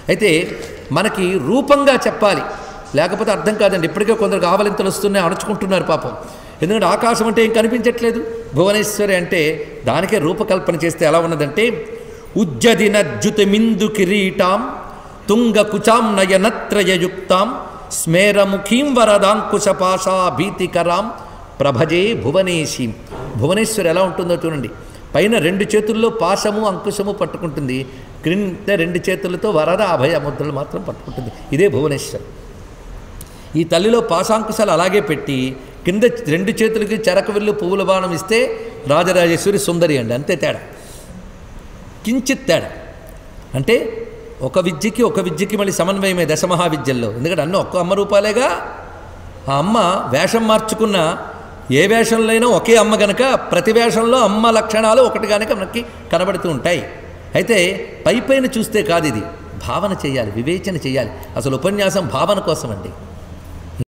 అయితే మనకి రూపంగా చెప్పాలి లేకపోతే అర్థం కాదండి ఇప్పటికే కొందరు ఆవలింతలు వస్తున్నాయి అణుచుకుంటున్నారు పాపం ఎందుకంటే ఆకాశం అంటే ఏం కనిపించట్లేదు భువనేశ్వరి అంటే దానికే రూపకల్పన చేస్తే ఎలా ఉన్నదంటే ఉజ్జదినజ్జుతమిందు కిరీటాం తుంగ కుచాం నయనత్రయయుక్తాం స్మేరముఖీం వరదాంకుశపాశా భీతికరాం ప్రభజే భువనేశీం భువనేశ్వరి ఎలా ఉంటుందో చూడండి పైన రెండు చేతుల్లో పాశము అంకుశము పట్టుకుంటుంది క్రింద రెండు చేతులతో వరద అభయ ముద్రలు మాత్రం పట్టుకుంటుంది ఇదే భువనేశ్వరి ఈ తల్లిలో పాశాంకుశాలు అలాగే పెట్టి కింద రెండు చేతులకి చెరక విల్లు పువ్వుల బాణం ఇస్తే రాజరాజేశ్వరి సుందరి అండి అంతే తేడా కించిత్ తేడా అంటే ఒక విద్యకి ఒక విద్యకి మళ్ళీ సమన్వయమే దశమహావిద్యల్లో ఎందుకంటే అన్నీ ఒక్క అమ్మ రూపాలేగా ఆ అమ్మ వేషం మార్చుకున్న ఏ వేషంలో అయినా ఒకే అమ్మ గనక ప్రతి వేషంలో అమ్మ లక్షణాలు ఒకటి కనుక మనకి కనబడుతూ ఉంటాయి అయితే పై పైన చూస్తే కాదు ఇది భావన చేయాలి వివేచన చేయాలి అసలు ఉపన్యాసం భావన కోసం అండి